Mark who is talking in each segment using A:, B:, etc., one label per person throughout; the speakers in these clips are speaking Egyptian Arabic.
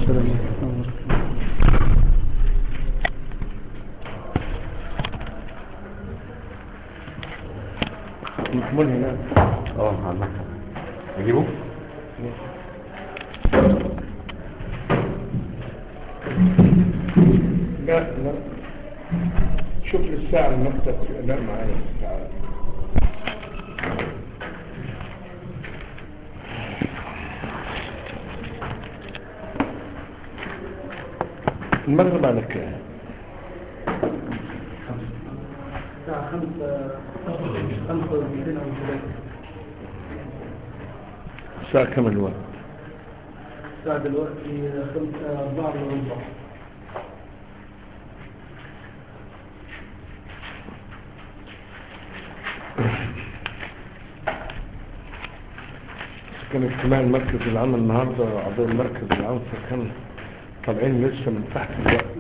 A: السلام
B: محمول هنا اه عندك اجيبه لا لا شوف لي الساعة المكتب لا معايا تعال المغرب على كام؟
A: الساعة خمسة خمسة ومئتين أو ثلاثة
B: الساعة كم الوقت؟
A: الساعة دلوقتي خمسة أربعة وربع
B: كان اجتماع المركز العام النهاردة أعضاء المركز العام فكان طالعين لسه من تحت الوقت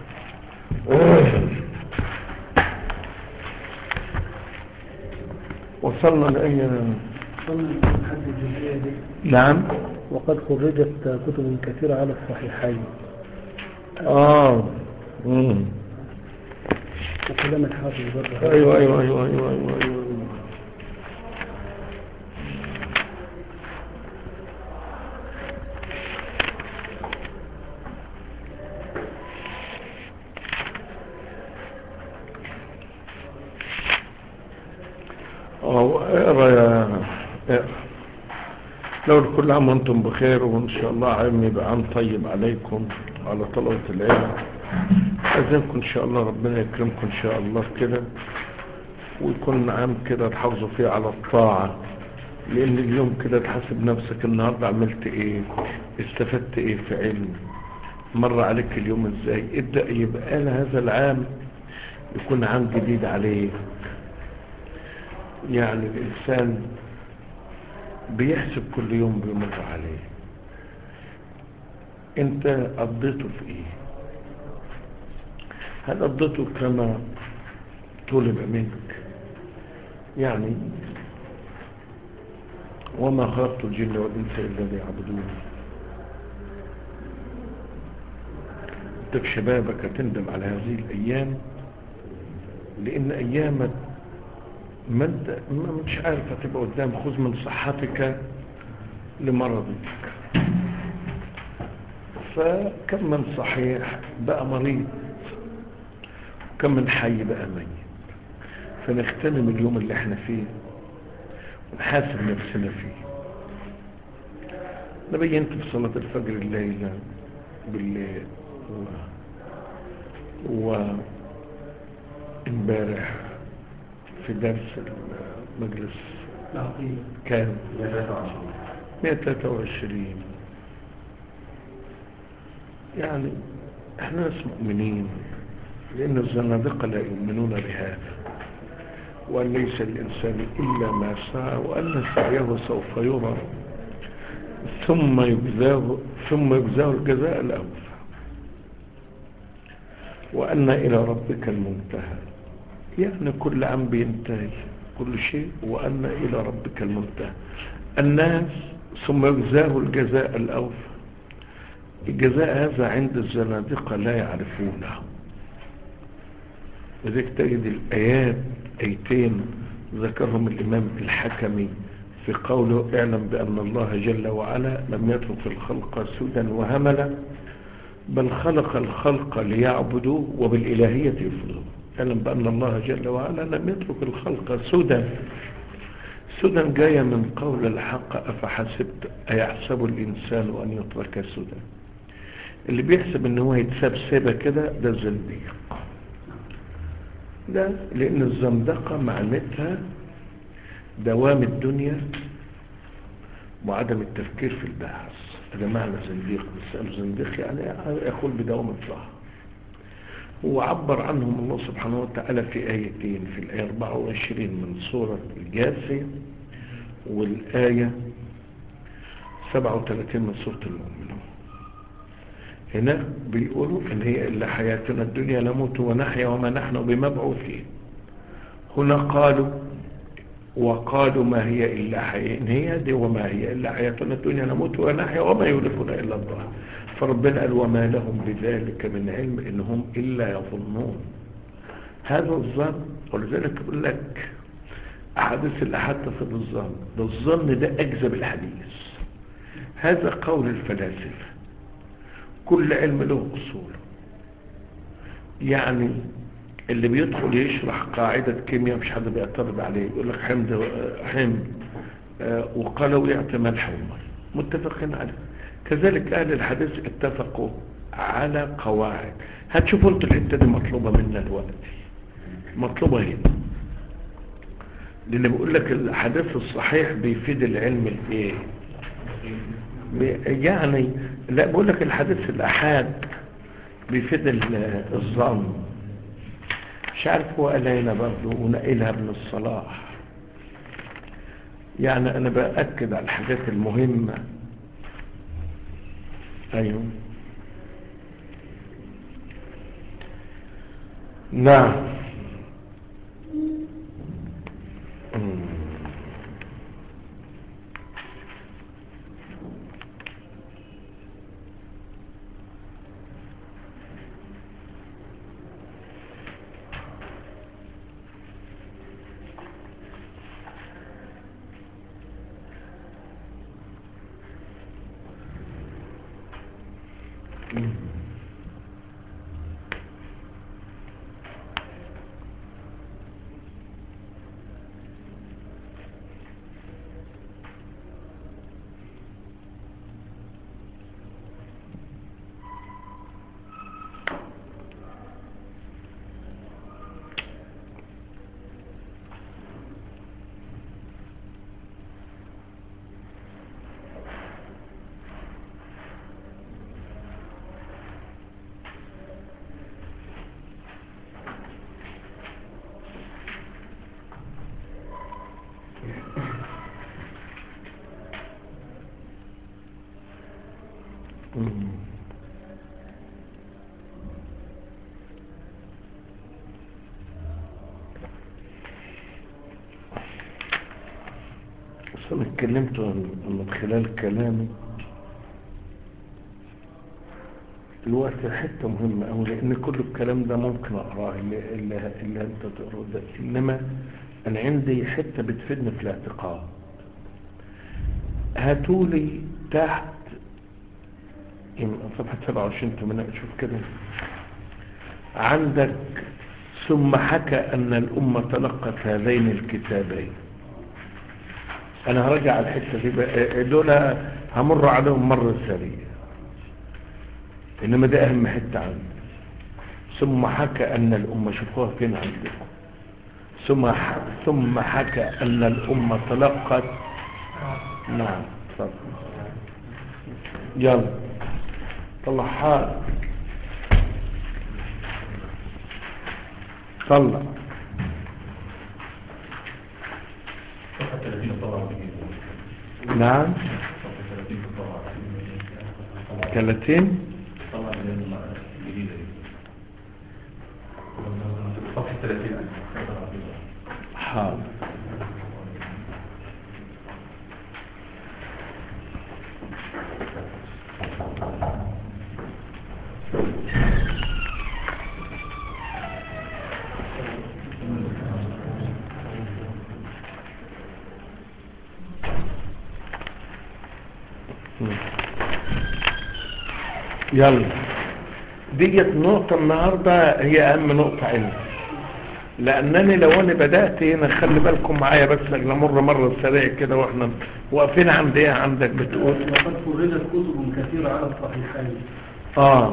B: وصلنا لأي
A: وصلنا لحد الجزئية دي
B: نعم
A: وقد خرجت كتب كثيرة على الصحيحين
B: آه مم.
A: وكلام الحافظ برضه
B: أيوة أيوة أيوة أيوة أيوة, أيوة. أو اقرا يا اقرا لو كل عام وانتم بخير وان شاء الله عام يبقى عام طيب عليكم على طلبة العلم أذنكم ان شاء الله ربنا يكرمكم ان شاء الله كده ويكون عام كده تحافظوا فيه على الطاعة لان اليوم كده تحاسب نفسك النهاردة عملت ايه استفدت ايه في علم مر عليك اليوم ازاي ابدأ يبقى هذا العام يكون عام جديد عليك يعني الإنسان بيحسب كل يوم بيمر عليه انت قضيته في ايه هل قضيته كما طلب منك يعني وما خلقت الجن والإنس إلا ليعبدون انت في شبابك هتندم على هذه الأيام لأن أيامك ما انت ما مش عارف هتبقى قدام خذ من صحتك لمرضك فكم من صحيح بقى مريض وكم من حي بقى ميت فنغتنم اليوم اللي احنا فيه ونحاسب نفسنا فيه انا بينت في صلاة الفجر الليلة بالليل و... و... امبارح في درس المجلس كان 123 يعني احنا ناس مؤمنين لان الزنادقة لا يؤمنون بهذا وان ليس الانسان الا ما سعى وان سعيه سوف يرى ثم يجزاه ثم يجزاه الجزاء الاوفى وان الى ربك المنتهى يعني كل عام بينتهي كل شيء وأن إلى ربك المنتهى الناس ثم يجزاه الجزاء الأوفى الجزاء هذا عند الزنادقة لا يعرفونه وذلك تجد الآيات أيتين ذكرهم الإمام الحكمي في قوله اعلم بأن الله جل وعلا لم يترك الخلق سودا وهملا بل خلق الخلق ليعبدوا وبالإلهية يفضلوا اعلم بأن الله جل وعلا لم يترك الخلق سدى سدى جاية من قول الحق أفحسبت أيحسب الإنسان أن يترك سدى اللي بيحسب ان هو يتساب سيبة كده ده الزنديق ده لأن الزندقة معناتها دوام الدنيا وعدم التفكير في البحث هذا معنى زنديق بس الزنديق يعني يقول بدوام الظهر هو عبر عنهم الله سبحانه وتعالى في آيتين في الآية 24 من سورة الجاثية والآية 37 من سورة المؤمنون هنا بيقولوا إن هي إلا حياتنا الدنيا نموت ونحيا وما نحن بمبعوثين هنا قالوا وقالوا ما هي إلا حياة إن هي دي وما هي إلا حياتنا الدنيا نموت ونحيا وما يولكنا إلا الله فربنا قال وما لهم بذلك من علم إنهم إلا يظنون هذا الظن ولذلك يقول لك أحاديث الأحد تصل الظن ده الظن ده أجزب الحديث هذا قول الفلاسفة كل علم له أصول يعني اللي بيدخل يشرح قاعدة كيمياء مش حد بيعترض عليه يقول لك حمض حمض آه، وقالوا يعطي ملح ومي متفقين عليه كذلك أهل الحديث اتفقوا على قواعد هتشوفوا انتوا الحتة دي مطلوبة منا دلوقتي مطلوبة هنا لأن بيقول لك الحديث الصحيح بيفيد العلم الايه بي- يعني لا بقول لك الحديث الأحاد بيفيد ال- الظن مش عارف هو قال هنا برضه ونقلها ابن الصلاح يعني أنا بأكد على الحاجات المهمة أيوه نعم مم. مم. بس انا اتكلمت عن- من خلال كلامي الوقت حتة مهمة أوي لأن كل الكلام ده ممكن أقراه اللي, اللي, اللي أنت تقراه ده إنما أنا عندي حتة بتفيدني في الاعتقاد هاتولي تحت يمكن صفحة 27 8 شوف كده عندك ثم حكى أن الأمة تلقت هذين الكتابين أنا هرجع على الحتة دي بقى دول همر عليهم مرة سريعة إنما ده أهم حتة عندي ثم حكى أن الأمة شوفوها فين عندكم ثم ح... ثم حكى أن الأمة تلقت نعم تفضل يلا طلع حال طلع
C: صفحة 30 طبعا
B: نعم
C: صفحة 30 طبعا
B: 30
C: طبعا الجديدة دي صفحة 30
B: حاضر يلا ديت نقطة النهاردة هي أهم نقطة عندي لأنني لو أنا بدأت هنا خلي بالكم معايا بس نمر مرة سريع كده وإحنا واقفين عند إيه عندك بتقول
A: وقد فرجت كتب كثيرة على الصحيحين
B: آه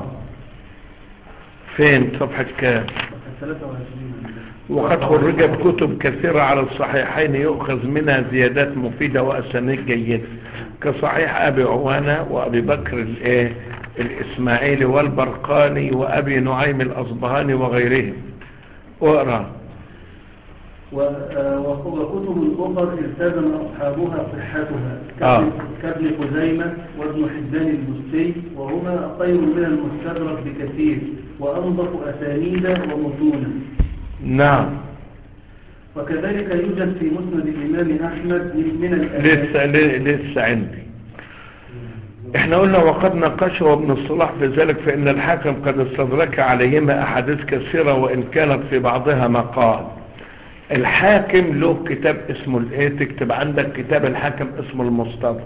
B: فين صفحة كام
A: صفحة 23
B: وقد خرجت كتب كثيرة على الصحيحين يؤخذ منها زيادات مفيدة وأسانيد جيدة كصحيح أبي عوانة وأبي بكر الإيه الإسماعيلي والبرقاني وأبي نعيم الأصبهاني وغيرهم اقرأ
A: و- آه، وكتب أخر التزم أصحابها صحتها
B: آه.
A: كابن- كابن خزيمة وابن حبان البستي وهما خير من المستدرك بكثير وأنظف أسانيد ومتونا
B: نعم
A: وكذلك يوجد في مسند الإمام أحمد من من
B: لسه ل- لسه عندي احنا قلنا وقد ناقشه ابن الصلاح في ذلك فإن الحاكم قد استدرك عليهما أحاديث كثيرة وإن كانت في بعضها مقال الحاكم له كتاب اسمه الايه تكتب عندك كتاب الحاكم اسمه المستدرك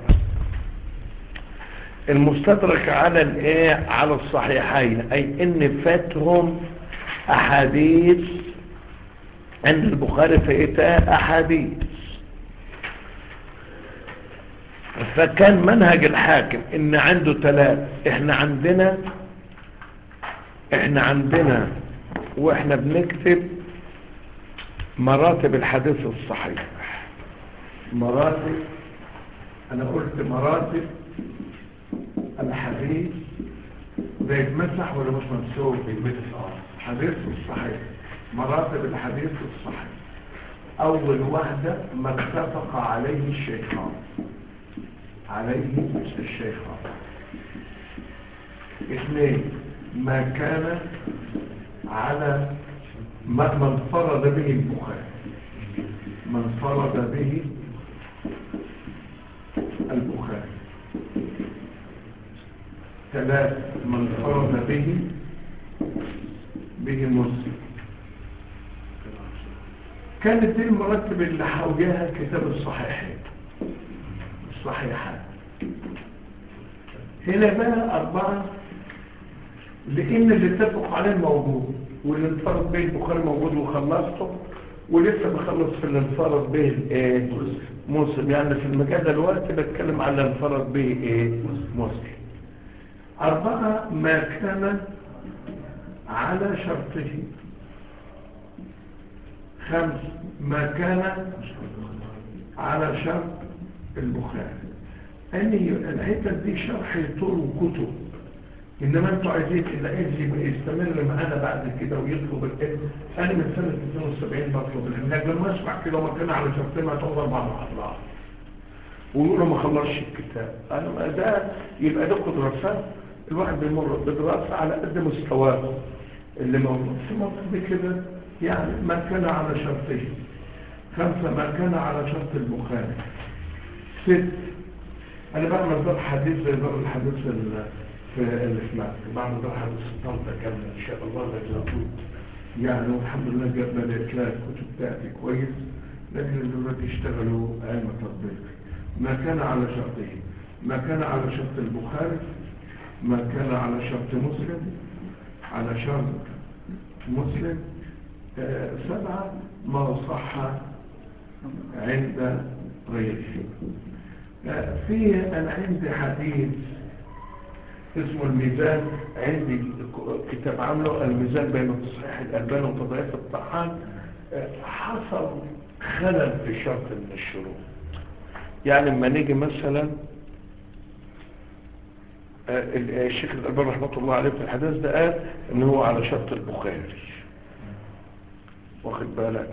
B: المستدرك على الايه على الصحيحين اي ان فاتهم احاديث عند البخاري في ايه احاديث فكان منهج الحاكم ان عنده ثلاث احنا عندنا احنا عندنا واحنا بنكتب مراتب الحديث الصحيح مراتب انا قلت مراتب الحديث ده يتمسح ولا مش منسوب
C: بيتمسح اه
B: حديث الصحيح مراتب الحديث الصحيح اول واحدة ما اتفق عليه الشيخان عليه الشيخان اثنين ما كان على ما من فرض به البخاري من فرض به البخاري ثلاث من فرض به به مسلم كانت دي المرتب اللي حوجها كتاب الصحيحين الصحيحات هنا بقى أربعة لأن اللي اتفق عليه موجود واللي انفرد به البخاري موجود وخلصته ولسه بخلص في اللي انفرد به الايه مسلم يعني في المجال دلوقتي بتكلم على اللي انفرد به ايه مسلم أربعة ما كان على شرطه خمس ما كان على شرط البخاري أني الحتة دي شرح طول كتب إنما أنتوا عايزين العلم يبقى يستمر معانا بعد كده ويطلب العلم أنا من سنة 72 بطلب العلم لكن لما أسمع كده وما كان على شرطين هتقعد أربع محاضرات ويقولوا ما خلصش الكتاب أنا ما ده يبقى ده دراسات الواحد بيمر بدراسة على قد مستواه اللي موجود في مصر كده يعني ما كان على شرطه خمسة ما كان على شرط البخاري ست أنا بعمل ده حديث زي ده الحديث ال- في الإسلام بعمل ده حديث الطلبة كاملة إن شاء الله لجنة يعني والحمد لله جاب بدأت لها الكتب بتاعتي كويس لكن دلوقتي يشتغلوا علم تطبيق ما كان على شرطه ما كان على شرط البخاري ما كان على شرط مسلم على شرط مسلم آه، سبعة ما صح عند غيره آه، في أنا عندي حديث اسمه الميزان عندي ك- كتاب عامله الميزان بين تصحيح الألبان وتضعيف الطحان آه، حصل خلل في شرط من الشروط يعني لما نيجي مثلا آه، ال- آه، الشيخ الألبان رحمة الله عليه في الحديث ده قال ان هو على شرط البخاري واخد بالك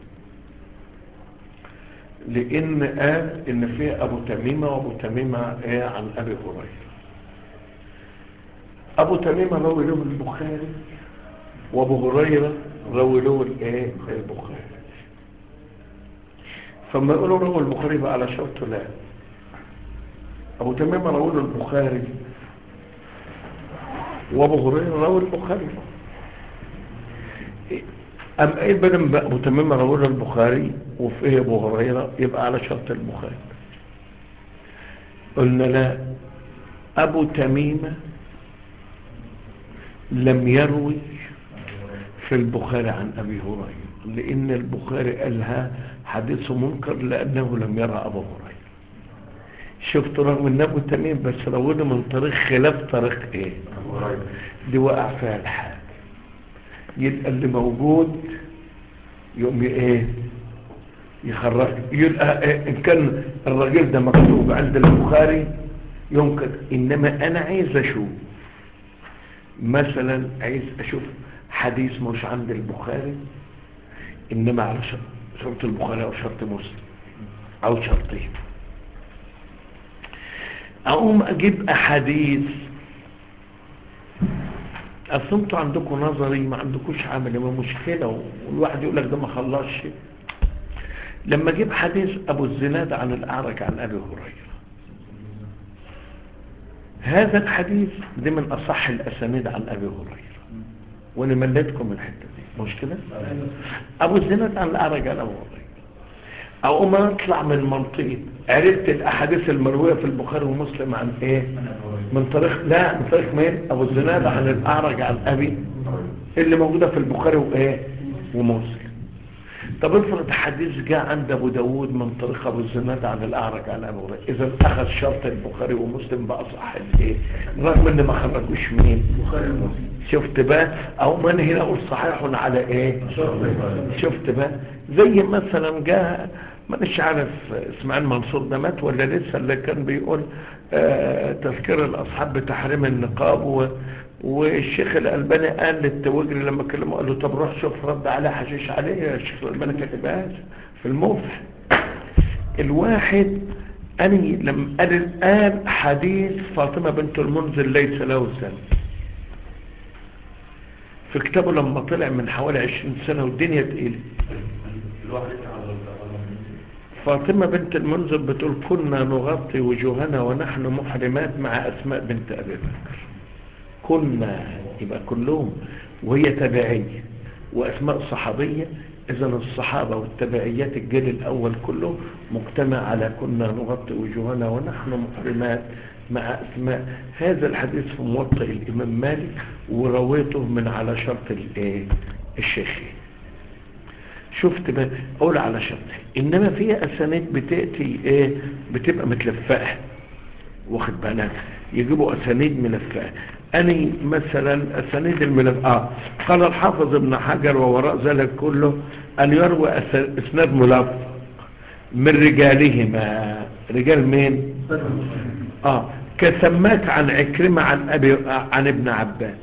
B: لان قال ان فيه ابو تميمة وابو تميمة ايه عن ابي هريرة ابو تميمة روي له البخاري وابو هريرة روي له الايه البخاري فما يقولوا روي البخاري بقى على شرطه لا ابو تميمة روي له البخاري وابو هريره روى البخاري ام ايه بدل بقى ابو تميم روى البخاري وفيه ابو هريره يبقى على شرط البخاري قلنا لا ابو تميم لم يروي في البخاري عن ابي هريره لان البخاري قالها حديث منكر لانه لم يرى ابو هريره شفت رغم ان ابو تميم بس روينا من طريق خلاف طريق ايه دي وقع فيها الحال يبقى اللي موجود يقوم ي- ايه يخرج يبقى إيه ان كان الراجل ده مكتوب عند البخاري يمكن انما انا عايز اشوف مثلا عايز اشوف حديث مش عند البخاري انما على شرط شرط البخاري او شرط مسلم او شرطين اقوم اجيب احاديث اصل انتوا عندكم نظري ما عندكوش عملي ما مشكله والواحد يقول لك ده ما خلصش لما اجيب حديث ابو الزناد عن الاعرج عن ابي هريره هذا الحديث دي من أصح الأسانيد عن أبي هريرة وأنا مليتكم من الحتة دي مش كده؟ أبو الزناد عن الأعرج عن أبو هريرة أو ما أطلع من منطقة عرفت الأحاديث المروية في البخاري ومسلم عن إيه؟ من طريق لا من طريق مين؟ أبو الزناد عن الأعرج عن أبي اللي موجودة في البخاري وإيه؟ ومسلم طب افرض حديث جاء عند ابو داود من طريق ابو الزناد عن الاعرج عن ابو هريره اذا اخذ شرط البخاري ومسلم باصح الايه رغم ان ما خرجوش مين
A: البخاري ومسلم
B: شفت بقى او من هنا اقول صحيح على ايه شفت بقى زي مثلا جاء مانيش عارف اسماعيل منصور ده مات ولا لسه اللي كان بيقول آه تذكير الاصحاب بتحريم النقاب و والشيخ الألباني قال للتوجري لما كلمه قال له طب روح شوف رد عليه حشيش عليه يا الشيخ الألباني كاتبها في المفح الواحد أني لما قال الآن حديث فاطمة بنت المنذر ليس له سنة في كتابه لما طلع من حوالي عشرين سنة والدنيا تقيلة
C: الواحد على
B: فاطمة بنت المنذر بتقول كنا نغطي وجوهنا ونحن محرمات مع أسماء بنت أبي بكر كنا يبقى كلهم وهي تبعية وأسماء صحابية إذا الصحابة والتبعيات الجيل الأول كله مجتمع على كنا نغطي وجوهنا ونحن محرمات مع أسماء هذا الحديث في موطئ الإمام مالك ورويته من على شرط الإيه الشيخين شفت بقى اقول على شرط انما في اسانيد بتاتي ايه بتبقى متلفقه واخد بالك يجيبوا اسانيد ملفقه اني مثلا اسانيد الملف اه قال الحافظ ابن حجر ووراء ذلك كله ان يروي أس- اسناد ملفق من رجالهما رجال مين اه كسماك عن عكرمة عن ابي عن ابن عباس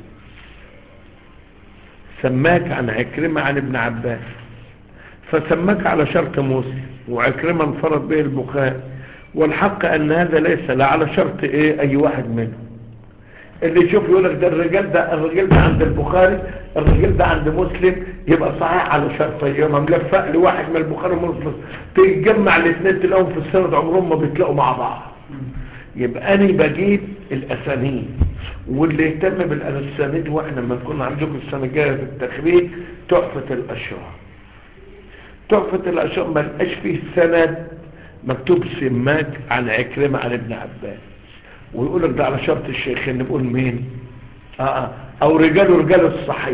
B: سماك عن عكرمة عن ابن عباس فسماك على شرط مسلم وعكرمة انفرد به البخاري والحق ان هذا ليس لا على شرط ايه اي واحد منهم اللي يشوف يقول لك ده الرجال ده الرجال ده عند البخاري الرجال ده عند مسلم يبقى صحيح على شرط يوم ملفق لواحد من البخاري ومسلم تجمع الاثنين تلاقيهم في السند عمرهم ما بيتلاقوا مع بعض يبقى انا بجيب الاسانيد واللي يهتم بالاسانيد واحنا لما نكون عندكم السنه الجايه في التخريج تحفه الاشرار تحفة الأشرار ما لقاش فيه سند مكتوب سماك عن عكرمة عن ابن عباس ويقول لك ده على شرط الشيخين نقول مين آه آه. أو رجاله رجال الصحيح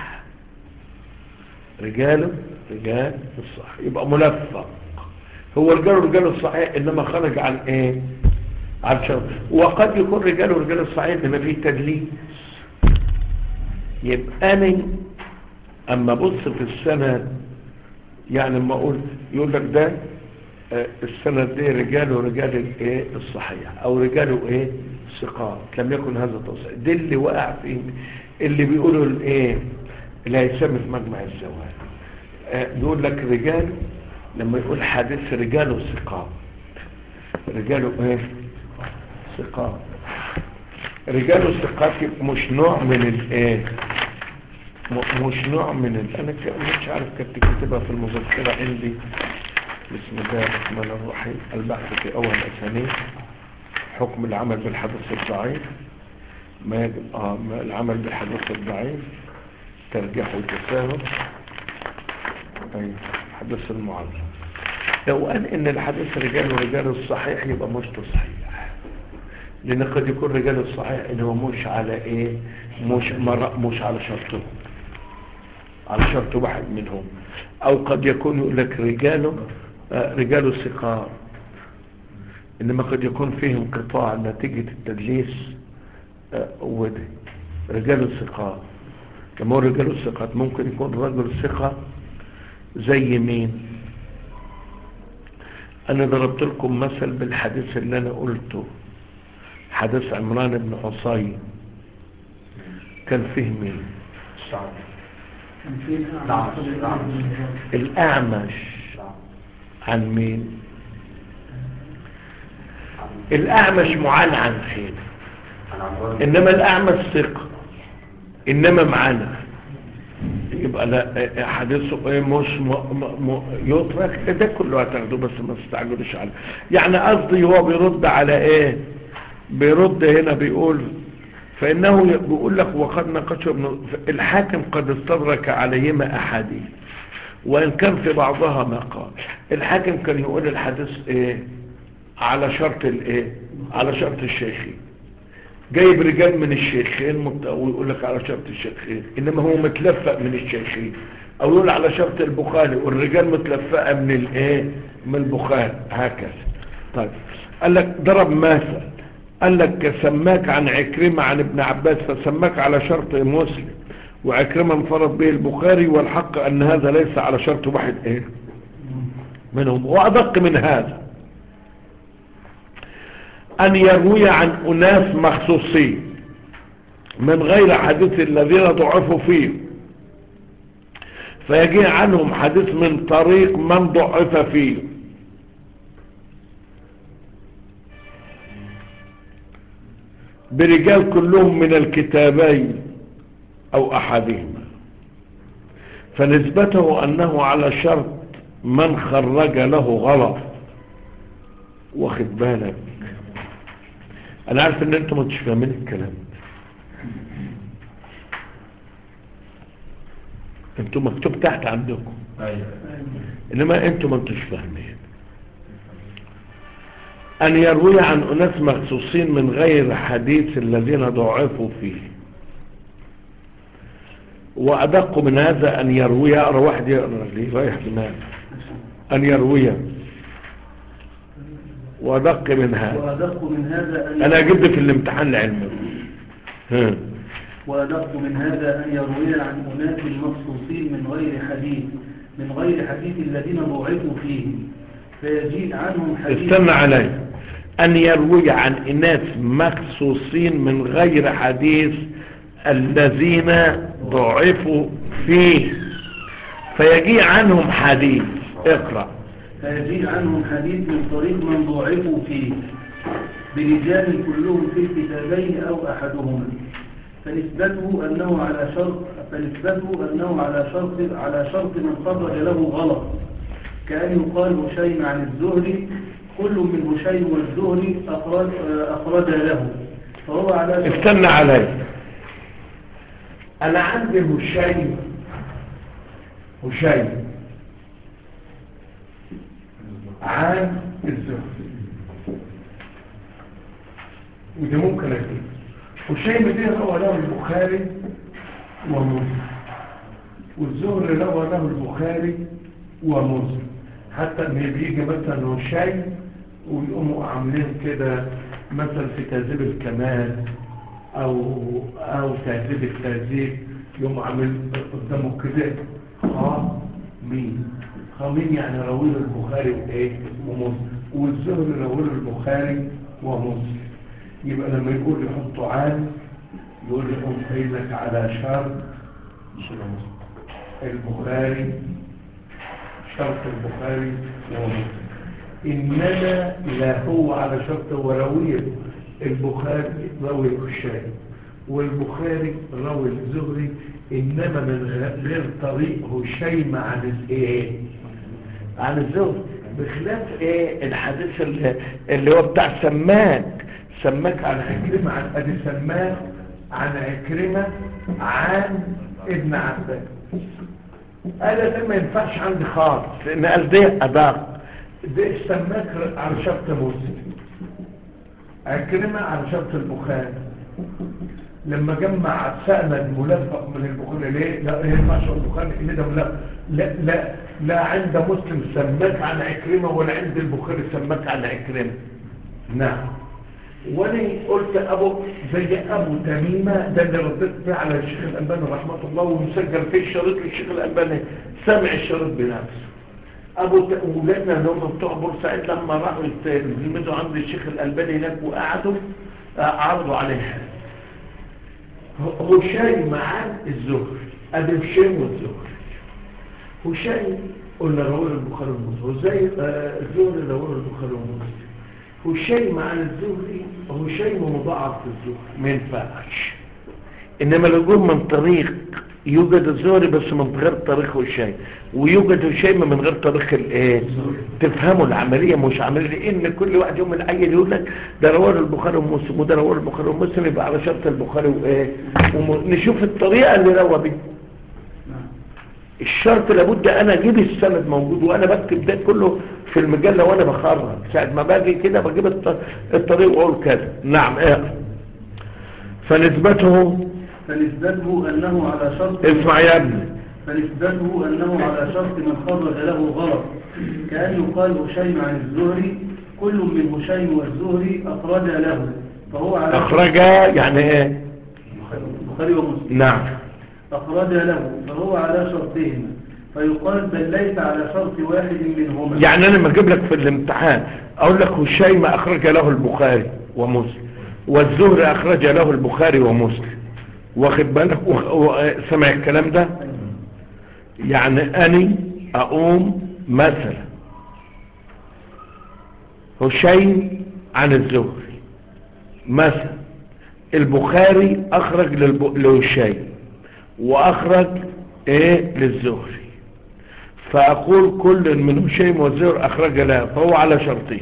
B: رجاله رجال الصحيح يبقى ملفق هو رجاله رجال الصحيح إنما خرج عن إيه عن شرط وقد يكون رجاله رجال الصحيح إنما فيه تدليس يبقى أنا أما بص في السند يعني لما اقول يقول لك ده آه، السند ده رجال ورجال الايه الصحيح او رجاله ايه ثقات لم يكن هذا تصحيح ده اللي وقع فيه اللي بيقولوا الايه الهيثمي في مجمع الزواج آه، بيقول لك رجال لما يقول حديث رجاله ثقات رجاله ايه ثقات رجاله ثقات يبقى مش نوع من الايه م- مش نوع من ال... انا ك- مش عارف كنت كاتبها في المذكره عندي بسم الله الرحمن الرحيم البحث في اول اسانيد حكم العمل بالحدث الضعيف ما يجب اه ما العمل بالحدث الضعيف ترجيح وتساهل اي حدث المعلم لو قال ان الحديث رجال ورجال الصحيح يبقى مش تصحيح لان قد يكون رجال الصحيح اللي هو مش على ايه مش مر... مش على شرطه على شرط واحد منهم او قد يكون يقول لك رجاله آه، رجال الثقات انما قد يكون فيه انقطاع نتيجة التدليس آه، وده رجال الثقات لما هو رجال الثقات ممكن يكون رجل ثقة زي مين انا ضربت لكم مثل بالحديث اللي انا قلته حديث عمران بن حصين كان فيه مين
C: الشعب
A: كان في
C: نعم، نعم.
B: الأعمش عن مين الأعمش معنعن حين
C: عن عمران
B: إنما الأعمش ثقة إنما معانا يبقى لا حديثه ايه مش م... م... م... يترك ده كله هتاخده بس ما تستعجلوش عليه يعني قصدي هو بيرد على ايه بيرد هنا بيقول فإنه ي- بيقول لك وقد ناقشه ابن الحاكم قد استدرك عليهما أحاديث وإن كان في بعضها ما قال الحاكم كان يقول الحديث إيه على شرط الإيه على شرط الشيخين جايب رجال من الشيخين مت- ويقول لك على شرط الشيخين إنما هو متلفق من الشيخين أو يقول على شرط البخاري والرجال متلفقة من الإيه من البخاري هكذا طيب قال لك ضرب مثل قال لك سماك عن عكرمة عن ابن عباس فسماك على شرط مسلم وعكرمة انفرد به البخاري والحق أن هذا ليس على شرط واحد إيه منهم وأدق من هذا أن يروي عن أناس مخصوصين من غير حديث الذين ضعفوا فيه فيجي عنهم حديث من طريق من ضعف فيه برجال كلهم من الكتابين أو أحدهما فنسبته أنه على شرط من خرج له غلط واخد بالك أنا عارف إن أنتم مش فاهمين الكلام أنتم مكتوب تحت عندكم
C: ايوه
B: إنما أنتم ما أنتوش فاهمين أن يروي عن أناس مخصوصين من غير حديث الذين ضعفوا فيه وأدق من هذا أن يروي أقرأ واحد يقرأ لي رايح دماغ أن يروي وأدق من هذا
A: وأدق من هذا أن
B: أنا جبت في الامتحان العلمي ها.
A: وأدق من هذا أن يروي عن أناس مخصوصين من غير حديث من غير حديث الذين ضعفوا فيه فيجيء عنهم حديث
B: استنى علي أن يروي عن إناس مخصوصين من غير حديث الذين ضعفوا فيه فيجي عنهم حديث اقرأ
A: فيجيء عنهم حديث من طريق من ضعفوا فيه برجال كلهم في الكتابين أو أحدهما فنسبته أنه على شرط فنسبته أنه على شرط على شرط من خرج له غلط كأن يقال هشيم عن الزهري كل من هشيم والزهري أخرج, أخرج له فهو على شرط
B: استنى علي أنا عندي هشيم هشيم عن الزهري ودي ممكن أكيد هشيم دي روى له البخاري ومسلم والزهري روى له البخاري ومسلم حتى ان بيجي مثلا هشيم ويقوموا عاملين كده مثلا في تهذيب الكمال او او تهذيب التهذيب يقوموا عاملين قدامه كده ها مين ها مين يعني راوي له البخاري وايه ومسلم والزهري راوي له البخاري ومسلم يبقى لما يقول يحطوا عام يقول لهم قايل لك على شرط البخاري شرط البخاري ومسلم إنما لا هو على شرط ورويه البخاري روي الشاي والبخاري روي الزهري إنما من غير طريق هشيم عن الإيه عن الزهري بخلاف إيه الحديث اللي, اللي هو بتاع سماك سماك عن عكرمة عن أبي سماك عن عكرمة عن ابن عباس قال ده ما ينفعش عندي خالص لان قال ده اداق ده سماك على شرط مسلم عكرمة على شرط البخاري لما جمع سأنا الملفق من البخاري ليه لا ما ينفعش البخاري ان ده لا لا لا لا عند مسلم سماك عن عكرمة ولا عند البخاري سماك عن عكرمة نعم وانا قلت ابو زي ابو تميمة ده اللي رديت فيه على الشيخ الالباني رحمه الله ومسجل فيه الشريط للشيخ الالباني سمع الشريط بنفسه ابو ت... ولادنا اللي هم بتوع بورسعيد لما راحوا يلمدوا عند الشيخ الالباني هناك وقعدوا آه، عرضوا عليه هشام عن الزهري ابي هشام والزهري هشام قلنا رواه البخاري ومسلم وزي آه، الزهري رواه البخاري ومسلم هشيم عن الزهري هشيم مضاعف في الزهري ما ينفعش انما لو جم من طريق يوجد الزهري بس من غير طريق هشام ويوجد هشام من غير طريق الايه تفهموا العمليه مش عمليه لان كل واحد يوم العين يقول لك ده رواه البخاري ومسلم وده رواه البخاري ومسلم يبقى على شرط البخاري وايه وم- نشوف الطريقه اللي روى بيها
A: نعم
B: الشرط لابد انا اجيب السند موجود وانا بكتب ده كله في المجله وانا بخرج ساعه ما باجي كده بجيب الط- الطريق واقول كذا نعم اقرا فنسبته
A: فنسبته أنه على شرط
B: اسمع يا ابني
A: فنسبته أنه على شرط من خرج له غلط كأن يقال هشيم عن الزهري كل من هشيم والزهري أخرج له فهو على
B: اخرج يعني ايه
A: البخاري ومسلم
B: نعم
A: أخرج له فهو على شرطهما فيقال بل ليس على شرط واحد منهما
B: يعني انا لما اجيب لك في الامتحان اقول لك هشيم اخرج له البخاري ومسلم والزهري اخرج له البخاري ومسلم واخد بالك و- و- سمع الكلام ده يعني اني اقوم مثلا هشيم عن الزهري مثلا البخاري اخرج للب... لهشيم واخرج ايه للزهري فاقول كل من هشيم والزهري اخرج له فهو على شرطه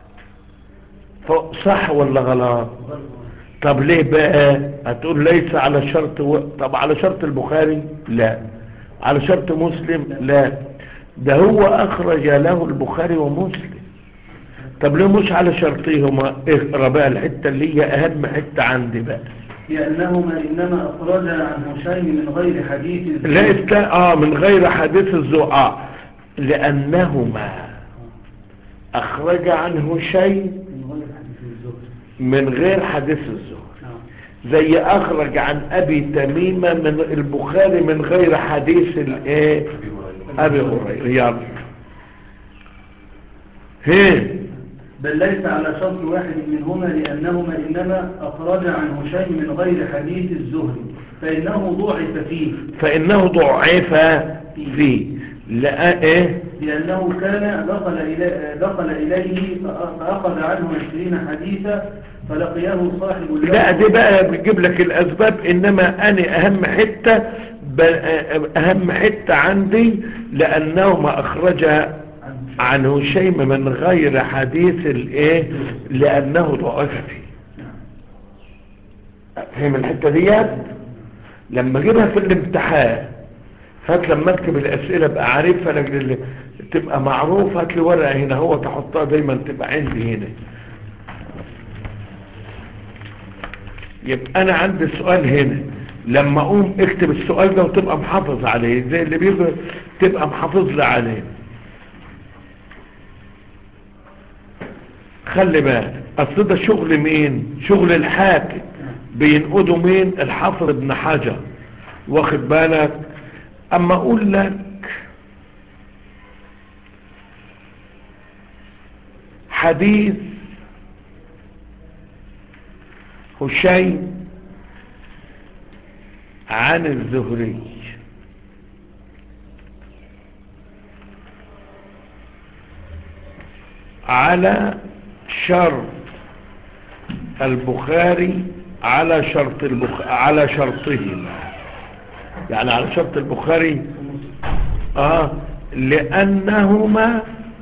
B: ف- صح ولا غلط طب ليه بقى هتقول ليس على شرط و... طب على شرط البخاري لا على شرط مسلم لا ده هو اخرج له البخاري ومسلم طب ليه مش على شرطهما اقرا بقى الحته اللي هي اهم حته عندي بقى
A: لأنهما إنما أخرج عن هشيم من غير حديث
B: لا إسلا... اه من غير حديث الزقاع لانهما اخرج عنه شيء
A: من غير حديث الزهري
B: من غير حديث الزهري
A: نعم
B: زي اخرج عن ابي تميمة من البخاري من غير حديث الايه ابي هريره يلا هين
A: بل ليس على شرط واحد منهما لأنهما إنما أخرج عن هشيم من غير حديث الزهري فإنه ضعف فيه
B: فانه ضعف فيه لا ايه
A: لأنه كان دخل, إلي دخل إليه فأ- فأخذ عنه عشرين حديثا فلقيه صاحب اللوح
B: لا دي بقى بتجيب لك الاسباب انما انا اهم حتة ب- اهم حتة عندي لانهما اخرج عن هشيم من غير حديث الايه لانه ضعف فيه فهم الحتة ديت لما اجيبها في الامتحان هات لما اكتب الاسئلة بقى عارفها لاجل اللي تبقى معروف هات لي ورقة هنا هو تحطها دايما تبقى عندي هنا يبقى انا عندي سؤال هنا لما اقوم اكتب السؤال ده وتبقى محافظ عليه زي اللي بيجي تبقى محافظ لي عليه خلي بالك اصل ده شغل مين شغل الحاكم بينقده مين الحافظ ابن حجر واخد بالك اما اقول لك حديث هشيم عن الزهري على شرط البخاري على شرط البخ... على شرطهما يعني على شرط البخاري اه لانهما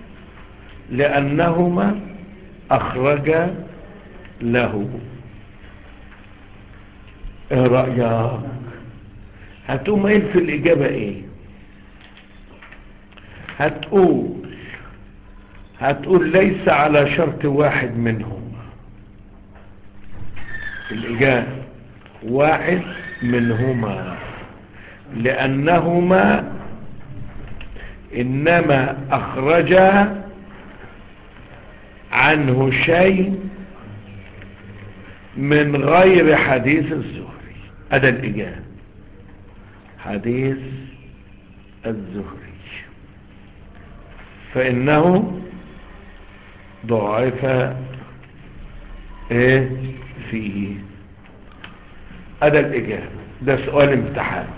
B: لانهما اخرج له ايه رأيك هتقوم قايل في الاجابة ايه هتقول هتقول ليس على شرط واحد منهم الإجابة واحد منهما لأنهما إنما أخرجا عنه شيء من غير حديث الزهري هذا الإجابة حديث الزهري فإنه ضعف ايه فيه هذا الإجابة ده سؤال امتحان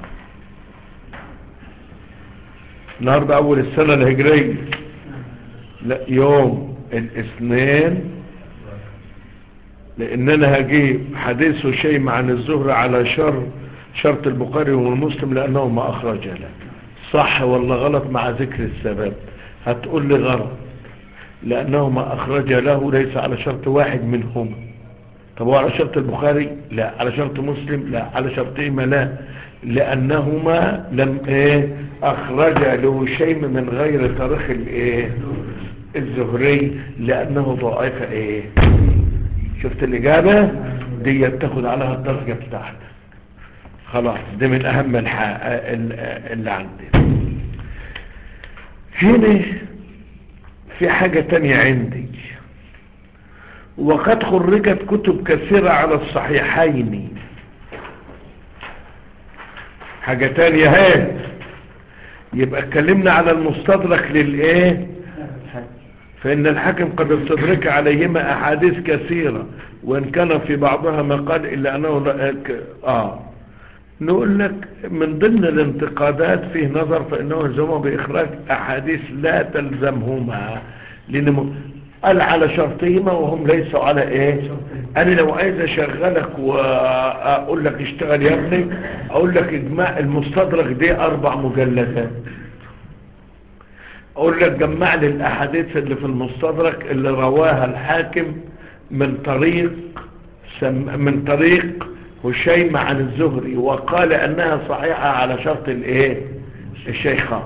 B: النهاردة أول السنة الهجرية لا يوم الاثنين لان انا هجيب حديث هشيم عن الزهري على شر شرط البخاري والمسلم لانه ما اخرج له صح ولا غلط مع ذكر السبب هتقول لي غلط لانه ما اخرج له ليس على شرط واحد منهم طب هو على شرط البخاري لا على شرط مسلم لا على شرطهما لا لانهما لم ايه اخرج له شيء من غير تاريخ الايه الزهري لانه ضعيف ايه شفت الاجابه دي تاخد عليها الدرجه بتاعتك خلاص دي من اهم الح- ال- اللي عندي هنا في حاجة تانية عندي وقد خرجت كتب كثيرة على الصحيحين حاجة تانية هات يبقى اتكلمنا على المستدرك للايه فإن الحاكم قد استدرك عليهما أحاديث كثيرة وإن كان في بعضها ما قال إلا أنه لا- ك- آه نقول لك من ضمن الانتقادات فيه نظر فإنه يلزمه بإخراج أحاديث لا تلزمهما لأن م- قال على شرطهما وهم ليسوا على إيه أنا لو عايز أشغلك وأقول لك اشتغل يا ابني أقول لك إجماع المستدرك دي أربع مجلدات اقول لك جمع لي الاحاديث اللي في المستدرك اللي رواها الحاكم من طريق سم من طريق هشيم عن الزهري وقال انها صحيحة على شرط الايه الشيخان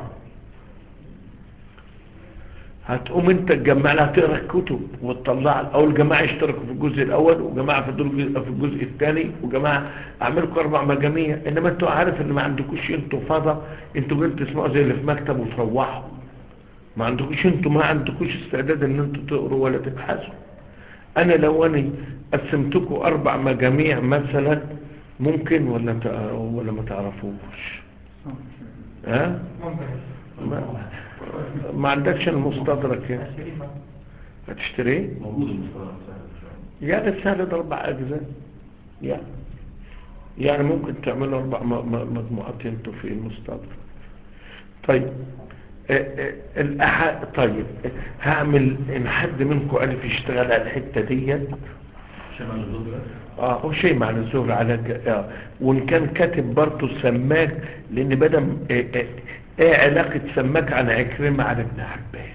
B: هتقوم انت تجمع لها تقرا الكتب وتطلع او الجماعه يشتركوا في الجزء الاول وجماعه في الجزء في الجزء الثاني وجماعه اعملوا اربع مجاميع انما انتوا عارف ان ما عندكوش انتوا فضا انتوا جايين تسمعوا زي اللي في مكتب وتروحوا ما عندكوش انتوا ما عندكوش استعداد ان انتوا تقروا ولا تبحثوا انا لو انا قسمتكم اربع مجاميع مثلا ممكن ولا تع- ولا ما تعرفوش ها ما, ما عندكش المستدرك يعني هتشتريه
C: موجود المصطلح
B: يعني سهل ده اربع اجزاء يعني يعني ممكن تعملوا اربع م- م- مجموعات انتوا في المستدرك طيب آه، آه، الأح... طيب آه، هعمل ان حد منكم الف يشتغل على الحته ديت
C: شمال الزهرة
B: اه هو شيء معنى الزهر على ج... آه. وان كان كاتب برضه سماك لان بدم آه آه ايه علاقة سماك عن عكرمة عن ابن عباس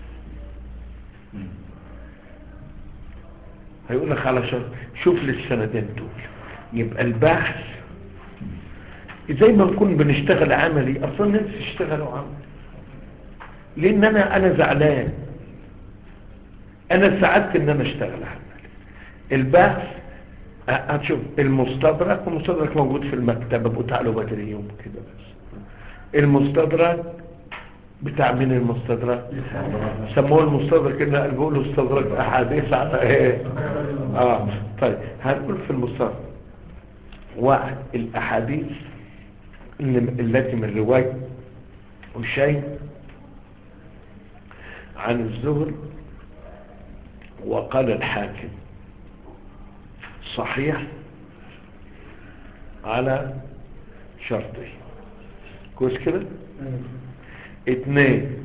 B: هيقول لك على شرط شوف لي السندين دول يبقى البحث زي ما نكون بنشتغل عملي اصلا الناس يشتغلوا عملي لان انا انا زعلان انا سعدت ان انا اشتغل عملي البحث ه- هتشوف المستدرك والمستدرك موجود في المكتبة بتاعله بدري يوم كده بس المستدرك بتاع مين المستدرك سموه المستدرك ان قلبوا له استدرك احاديث على ايه اه طيب هنقول في المستدرك واحد الاحاديث اللي- التي من رواية هشيم عن الزهر وقال الحاكم صحيح على شرطه كويس كده اتنين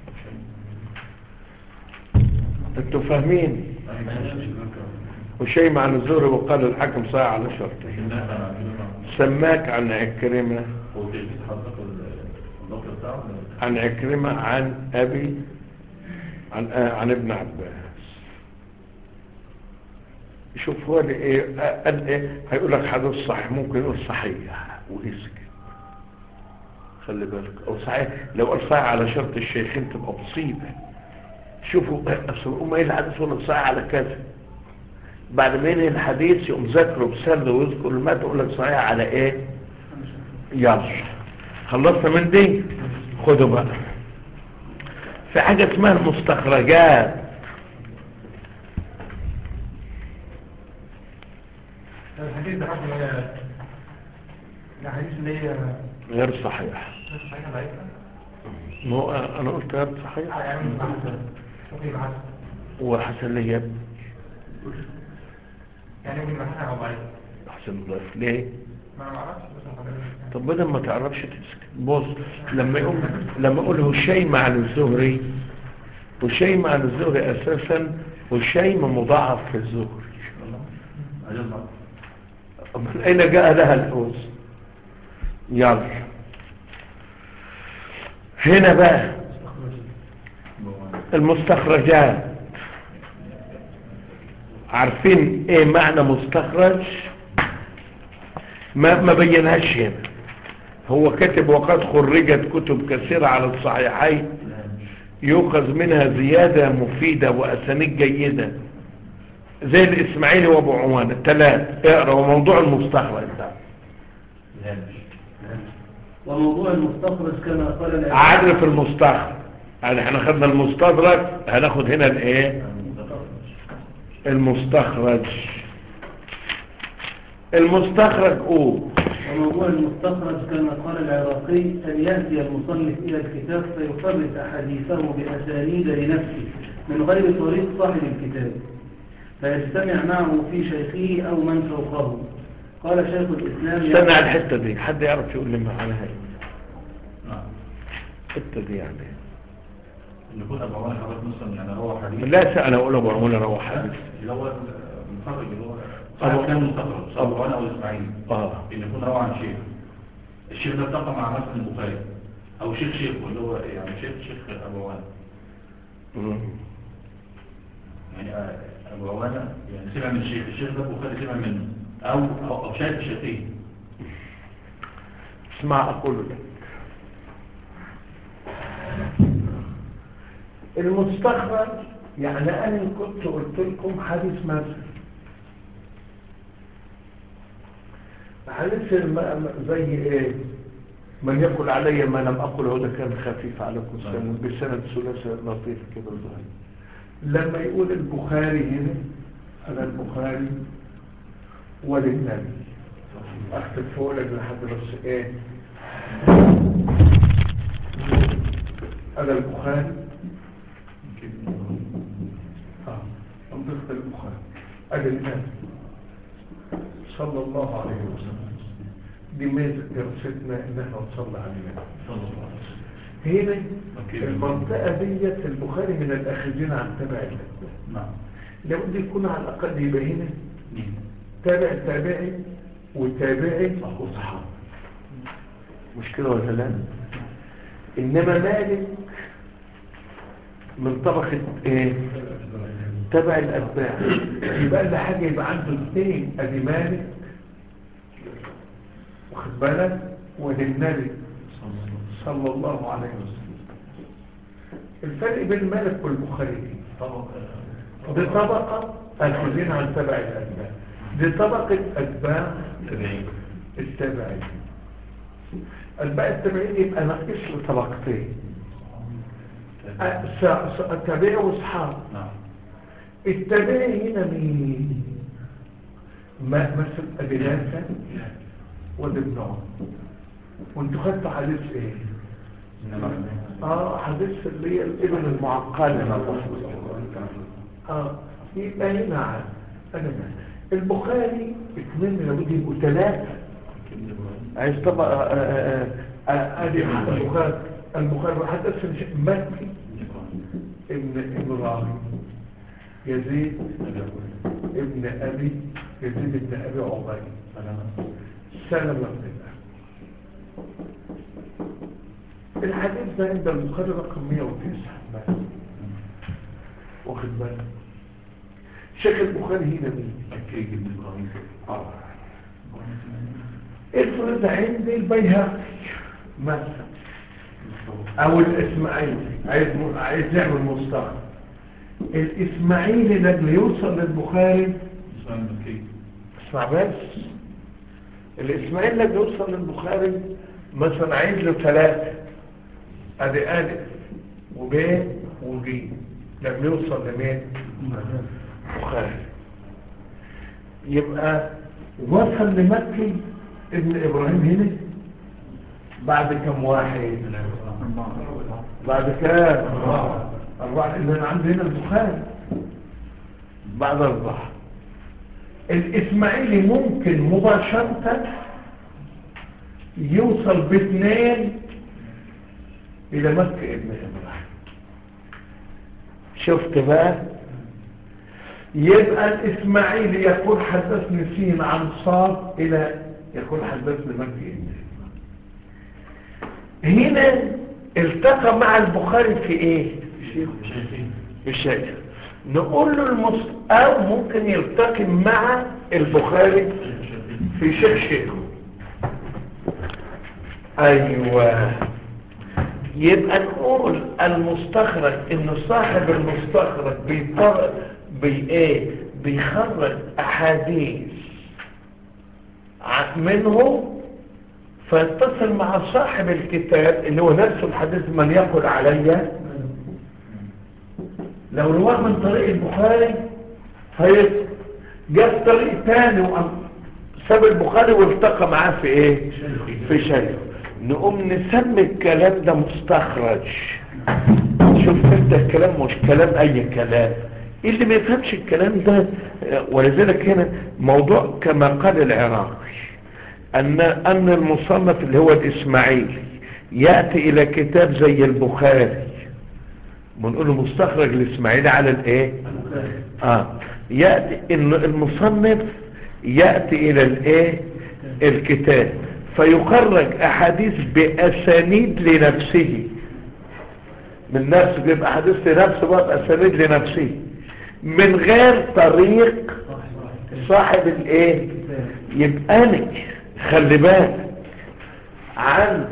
B: انتوا فاهمين وشيء عن الزهري وقال الحاكم صحيح على شرطه سماك عن عكرمة
C: هو تجديد حضرتك النقل بتاعه ولا؟
B: عن عكرمة عن أبي عن, آه عن ابن عباس شوف هو اللي ايه آه، قال ايه هيقول لك حدث صحيح ممكن يقول صحيح ويسكت خلي بالك او صحيح لو قال صحيح على شرط الشيخين تبقى مصيبة شوفوا اصل هم ايه الحديث يقول لك صحيح على كذا بعد ما ينهي الحديث يقوم ذاكره بسرد ويذكر المات يقول لك صحيح على ايه يلا خلصنا من دي خدوا بقى في حاجة اسمها المستخرجات
D: الحديث ده حكم ايه الحديث اللي هي
B: غير صحيح
D: صحيحة ضعيفة
B: ما هو انا قلت غير صحيح
D: يعني بحث ممكن بحث
B: وحسن لي يا ابني
D: يعني ممكن بحث او ضعيف
B: حسن ضيف ليه
D: ما اعرفش بس حضرتك
B: طب بدل ما تعرفش تسكت بص لما يقول لما اقول هشيم عن الزهري هشيم عن الزهري اساسا هشيم مضاعف في الزهري
C: هيظهر
B: من أين جاء لها الفوز يلا هنا بقى المستخرجات عارفين ايه معنى مستخرج ما, ما بينهاش هنا هو كتب وقد خرجت كتب كثيرة على الصحيحين يؤخذ منها زيادة مفيدة وأسانيد جيدة زي الإسماعيلي وأبو عوان الثلاث اقرأ وموضوع المستخرج ده
C: الهامش
A: وموضوع المستخرج كما قال العلماء
B: عرف المستخرج يعني احنا خدنا المستدرك هناخد هنا الايه المستخرج المستخرج قول
A: وموضوع المستخرج كما قال العراقي أن يأتي المصنف إلى الكتاب فيخرج أحاديثه بأسانيد لنفسه من غير طريق صاحب الكتاب فيجتمع معه في شيخه أو من فوقه قال شيخ الإسلام
B: استنى على الحتة دي حد يعرف يقول لي معناها ايه
C: نعم
B: الحتة دي يعني
C: اللي يكون أبو عمر حضرتك مثلا يعني هو حديث
B: لا انا اقول ابو عمون روح حديث
C: اللي هو المخرج اللي هو
B: أبو-
C: صاحب كان مستخرج
B: أبو-
C: أبو عمر أو الإسماعيلي
B: اه
C: إن يكون روى عن شيخ الشيخ ده اتفق مع مثلا البخاري أو شيخ شيخ اللي هو يعني شيخ شيخ أبو عوانة
B: مم.
C: يعني آه، أبو عوانة يعني سمع من الشيخ الشيخ ده البخاري سمع منه أو أو, أو شايف الشيخين
B: اسمع اقول لك المستخرج يعني انا كنت قلت لكم حديث مثلا حديث الم- زي ايه من يقول علي ما لم اقل هذا كان خفيف عليكم السلام بسند ثلاثي لطيف كده صغير لما يقول البخاري هنا انا البخاري وللنبي اكتب فوق لك لحد بس ايه هذا البخاري اه منطقة البخاري هذا النبي صلى الله عليه وسلم دي ميزة دراستنا ان احنا نصلي على النبي
C: صلى الله عليه وسلم
B: هنا
C: أوكي.
B: المنطقة ديت البخاري من الأخذين عن تبع الأسباب
C: نعم
B: لابد يكون على الأقل يبقى هنا
C: مين؟
B: تابع تابعي وتابعي وصحابي مش كده ولا لا انما مالك من طبقة ايه تبع الاتباع يبقى اللي حاجة يبقى عنده اثنين ادي مالك واخد بالك ودي النبي صلى الله عليه وسلم الفرق بين مالك والبخاري ايه
C: طبعا
B: دي طبقة الخزين عن تبع الأتباع دي طبقة أتباع
C: تابعين
B: التابعين أتباع التابعين يبقى ناقص له طبقتين أ- س- س- تابعي وأصحاب
C: نعم
B: التابعي هنا مين؟ ما مثل أبي نافع وابن ابن عمر وانتوا خدتوا حديث ايه؟ اه حديث اللي هي الابن المعقلة اه يبقى هنا عاد انا معاك. البخاري اثنين لابد يبقوا ثلاثة عايز طبعا ادي حق البخاري البخاري حدث مكي ابن ابراهيم يزيد ابن ابي يزيد ابن ابي عبيد سلمة بن الله الحديث ده عند البخاري رقم 109 بس واخد بالك شيخ البخاري هنا مين
C: أكيد ابن إبراهيم
B: اه افرض عندي البيهقي مثلا او الاسماعيلي عايز عايز يعمل مستقبل الاسماعيلي لما يوصل للبخاري
C: إسماعيل المكي
B: اسمع بس الاسماعيلي لما يوصل للبخاري مثلا عايز له ثلاثة ادي الف وب وج لما يوصل لمين بخاري يبقى وصل لمكي ابن ابراهيم هنا بعد كم واحد بعد كام أربعة إذن أنا عندي هنا البخاري بعد أربعة الإسماعيلي ممكن مباشرة يوصل باثنين إلى مكة ابن إبراهيم شفت بقى يبقى الإسماعيلي يقول حدثني سين عن صاد إلى يقول حدثني مكي هنا التقى مع البخاري في ايه في شيء نقول له المص... او ممكن يلتقي مع البخاري في شيخ شيخه ايوه يبقى نقول المستخرج ان صاحب المستخرج بيطر بي ايه بيخرج احاديث ع- منه فيتصل مع صاحب الكتاب اللي هو نفس الحديث من يقول علي لو رواه من طريق البخاري هي جاب طريق تاني وقام ساب البخاري والتقى معاه في ايه في شيء نقوم نسمي الكلام ده مستخرج شوف انت الكلام مش كلام اي كلام اللي ما يفهمش الكلام ده ولذلك هنا موضوع كما قال العراقي أن, أن المصنف اللي هو الإسماعيلي يأتي إلى كتاب زي البخاري بنقوله مستخرج الإسماعيلي على الإيه آه. يأتي إن المصنف يأتي إلى الإيه الكتاب فيخرج أحاديث بأسانيد لنفسه من نفسه بيبقى حديث لنفسه بقى بأسانيد لنفسه من غير طريق صاحب الايه يبقى انا خلي بالك عندي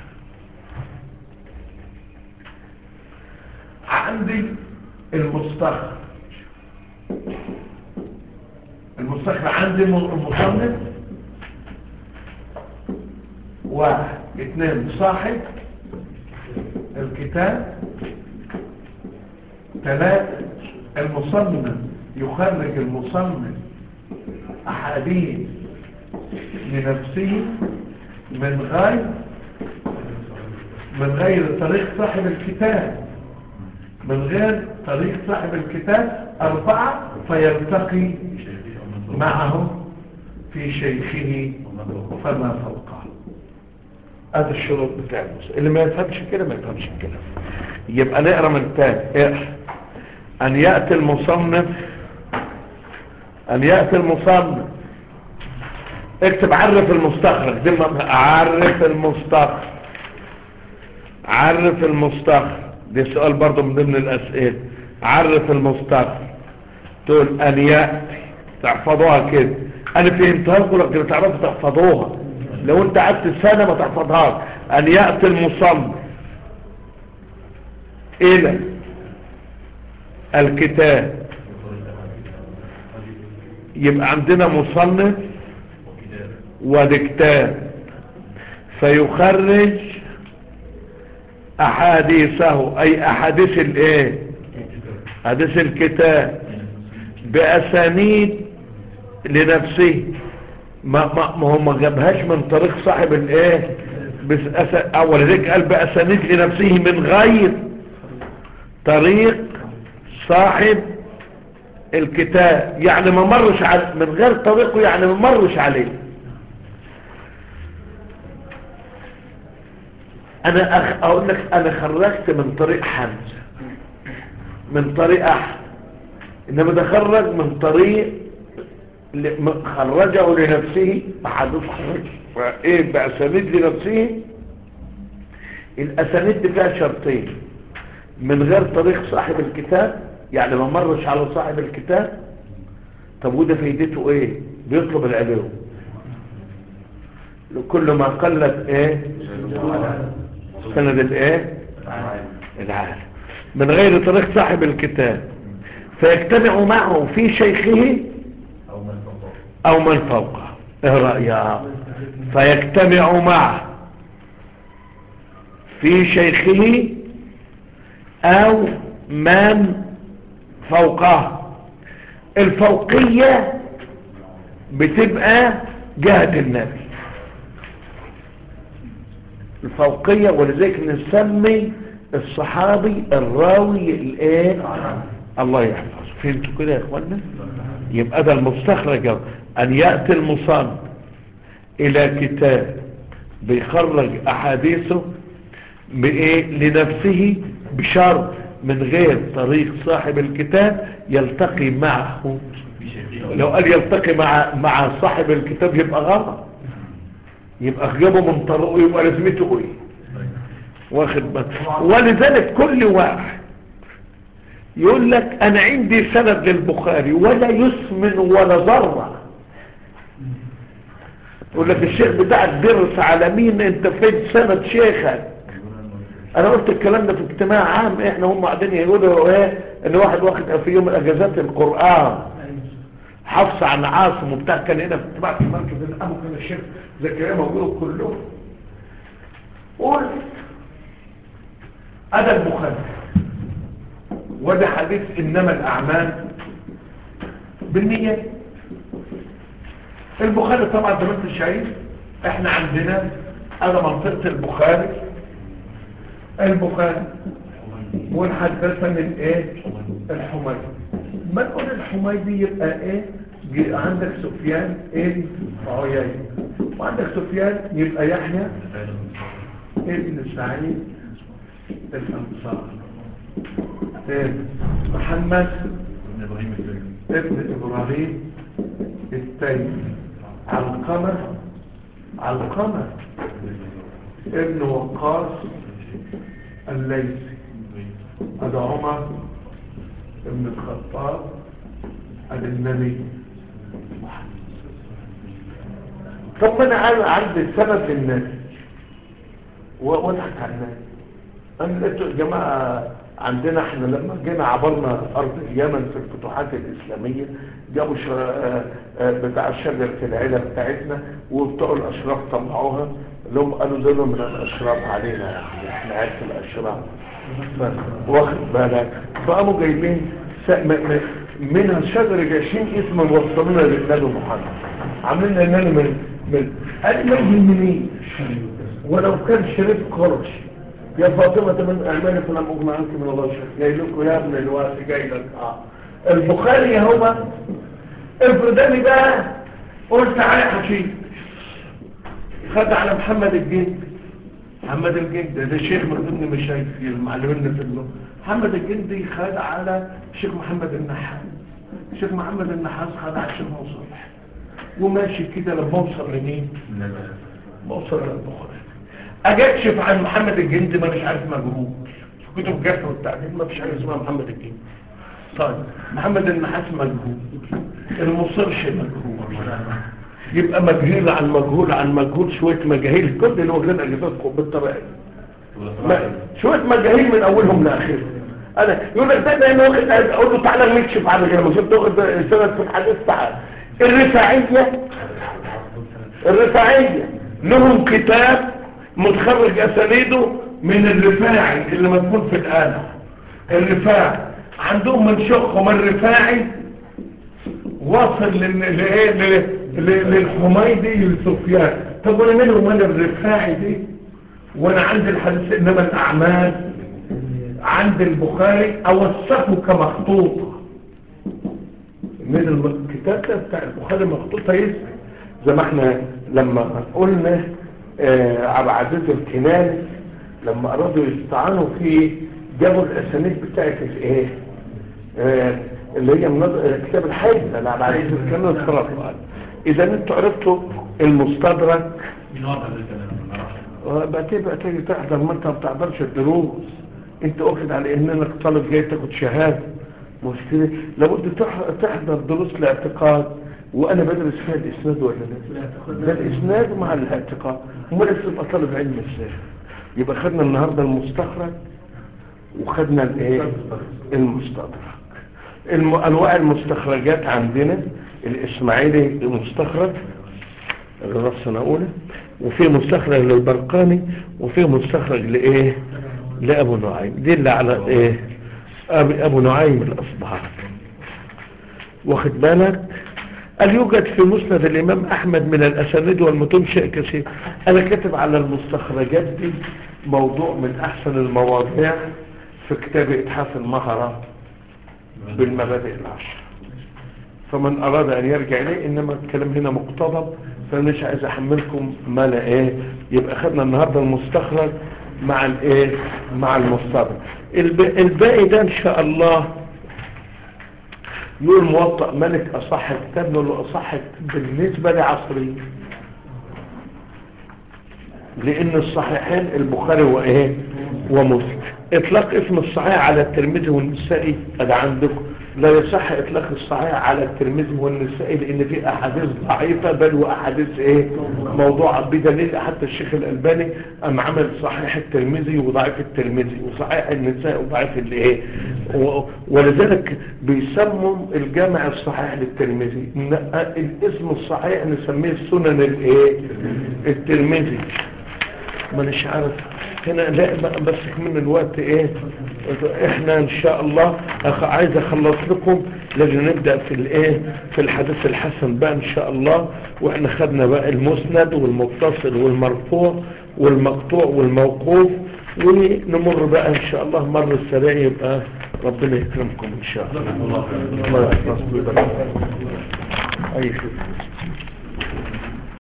B: عندي المستخرج المستخرج عندي المصنف واحد اثنين صاحب الكتاب ثلاثة المصنف يخرج المصنف أحاديث لنفسه من غير من غير طريق صاحب الكتاب من غير طريق صاحب الكتاب أربعة فيلتقي معه في شيخه فما فوقه هذا الشروط بتاع المسلم اللي ما يفهمش كده ما يفهمش كده يبقى نقرا من تاني اقرا ان ياتي المصنف ان ياتي المصنف اكتب عرف المستخرج دي الم- عرف المستخرج عرف المستخرج دي سؤال برضو من ضمن الاسئله عرف المستخرج تقول ان ياتي تحفظوها كده انا فهمتها لكم لكن تعرفوا تحفظوها لو انت قعدت سنه ما تحفظهاش ان ياتي المصنف الى الكتاب يبقى عندنا مصنف وكتاب فيخرج احاديثه اي احاديث الايه حديث الكتاب باسانيد لنفسه ما, ما, ما هو ما جابهاش من طريق صاحب الايه بس أس... اول ذلك قال باسانيد لنفسه من غير طريق صاحب الكتاب يعني ما مرش على من غير طريقه يعني ما مرش عليه انا أخ... اقول لك انا خرجت من طريق حمزة من طريق احمد انما ده خرج من طريق ل... م- خرجه لنفسه احدث خرج فايه باسانيد لنفسه الاسانيد دي فيها شرطين من غير طريق صاحب الكتاب يعني ما مرش على صاحب الكتاب طب وده فايدته ايه بيطلب العلوم كل ما قلت ايه سند الايه العالم من غير طريق صاحب الكتاب فيجتمع معه في شيخه
C: أو من فوقه
B: او من فوقه ايه رأيها فيجتمع معه في شيخه او من فوقه الفوقية بتبقى جهة النبي الفوقية ولذلك نسمي الصحابي الراوي الايه الله يحفظه فهمتوا كده يا اخوانا يبقى ده المستخرج أهو. ان يأتي المصنف الى كتاب بيخرج احاديثه بايه لنفسه بشرط من غير طريق صاحب الكتاب يلتقي معه
C: في شيخين
B: لو قال يلتقي مع مع صاحب الكتاب يبقى غلط يبقى جابه من طريقه يبقى لازمته ايه واخد بالك ولذلك كل واحد يقول لك انا عندي سند للبخاري ولا يسمن ولا ذره يقول لك الشيخ بتاعك درس على مين انت فين سند شيخك انا قلت الكلام ده في اجتماع عام احنا هم قاعدين يقولوا ايه ان واحد واخد في يوم الاجازات القران حفص عن عاصم وبتاع كان هنا في اجتماع في مركز الامو كان الشيخ زكريا موجود كلهم قلت هذا البخاري وده حديث انما الاعمال بالنية البخاري طبعا زي ما انت شايف احنا عندنا هذا منطقة البخاري البخاري والحدثني الايه الحميدي ما نقول الحميدي يبقى ايه جي- عندك سفيان ايه عيينة وعندك سفيان يبقى يحيى ابن سعيد الانصار إيه؟ محمد
C: ابن ابراهيم الزكي
B: ابن ابراهيم التيمي علقمة علقمة ابن وقاص الليثي هذا عمر ابن الخطاب عن النبي طب ما انا عايز- عندي سبب للناس و- واضحك على الناس انا لقيت يا جماعه عندنا احنا لما جينا عبرنا ارض اليمن في الفتوحات الاسلاميه جابوا شر... آه، آه، بتاع شجره العيله بتاعتنا وبتوع الاشراف طلعوها اللي هم قالوا دول من الاشراف علينا يعني احنا عيله الاشراف ف- واخد بالك فقاموا جايبين س... م... م... منها شجره 20 اسم موصلونا للنبي محمد عاملين لنا من من قال ما يهمنيش ولو كان شريف قرش يا فاطمة من أعمالي فلم أغنى عنك من الله شيء جاي لكم يا ابن الوقت جاي لك آه البخاري هو افرضاني بقى قلت علي حشيش خد على محمد الجندي محمد الجندي ده شيخ من ضمن مشايخ المعلمين في اللغة محمد الجندي خد على الشيخ محمد النحاس الشيخ محمد النحاس خد على الشيخ مصلح وماشي كده لما اوصل لمين بوصل للبخاري اجي اكشف عن محمد الجندي ما مش عارف مجهول في كتب الجرح والتعديل ما فيش حاجه اسمها محمد الجندي طيب محمد النحاس مجهول المصرش مجهول يبقى مجهول عن مجهول عن مجهول شويه مجاهيل كل اللي واخدين اجازاتكم بالطريقه دي ما- شويه مجاهيل من اولهم لاخرهم انا يقول لك ده ده انا واخد اقول له تعالى نكشف على كده مش انت واخد سند في الحديث تعالى الرفاعيه الرفاعيه لهم كتاب متخرج اسانيده من الرفاعي اللي مدفون في الآلة الرفاعي عندهم من شقهم الرفاعي واصل لل- لإيه؟ لل- لل- للحميدي لسفيان طب وانا مالهم وانا الرفاعي دي وانا عندي الحديث انما الاعمال عند البخاري اوثقه كمخطوط من الم- الكتاب ده بتاع البخاري مخطوطه يسمع زي ما احنا لما قلنا آه عبد العزيز الكناني لما ارادوا يستعانوا فيه جابوا الاسانيد بتاعت الايه آه اللي هي منظ... كتاب الحيزه لعبد العزيز الكناني الصراحه اذا انتوا عرفتوا المستدرك
C: مين واضح ده الكلام ما نعرفش
B: بقى تبقى تيجي تحضر ما انت ما بتحضرش الدروس انت واخد على انك طالب جاي تاخد شهاده مشكله لابد تح- تحضر دروس الاعتقاد وانا بدرس فيها الاسناد ولا لا ده الاسناد مع الاعتقاد امال تبقى طالب علم ازاي يبقى خدنا النهارده المستخرج وخدنا الايه المستدرك الم... انواع المستخرجات عندنا الاسماعيلي مستخرج الرأس سنة أولى وفي مستخرج للبرقاني وفي مستخرج لإيه لأبو نعيم دي اللي على إيه أبو, أبو نعيم الأصبهاني واخد بالك قال يوجد في مسند الإمام أحمد من الأسانيد والمتون شيء كثير أنا كاتب على المستخرجات دي موضوع من أحسن المواضيع في كتاب إتحاف المهرة بالمبادئ العشر فمن أراد أن يرجع إليه إنما الكلام هنا مقتضب فمش عايز أحملكم ما لا إيه يبقى خدنا النهاردة المستخرج مع الايه مع المصطلح الب- الباقي ده ان شاء الله يقول موطأ ملك اصح كتاب نقول له اصح كتاب بالنسبة لعصري لان الصحيحين البخاري وايه ومسلم اطلاق اسم الصحيح على الترمذي والنسائي ادي عندكم لا يصح اطلاق الصحيح على الترمذي والنسائي لان في احاديث ضعيفه بل واحاديث ايه موضوعه بدليل حتى الشيخ الالباني ام عمل صحيح الترمذي وضعيف الترمذي وصحيح النسائي وضعيف الايه و- ولذلك بيسموا الجامع الصحيح للترمذي ن- الاسم الصحيح نسميه السنن الايه الترمذي مانيش عارف هنا لا بقى بس من الوقت ايه احنا ان شاء الله أخ عايز اخلص لكم لازم نبدأ في الايه في الحديث الحسن بقى ان شاء الله واحنا خدنا بقى المسند والمتصل والمرفوع والمقطوع والموقوف ونمر بقى ان شاء الله مر السريع يبقى ربنا يكرمكم ان شاء الله الله يحفظكم اي خدمة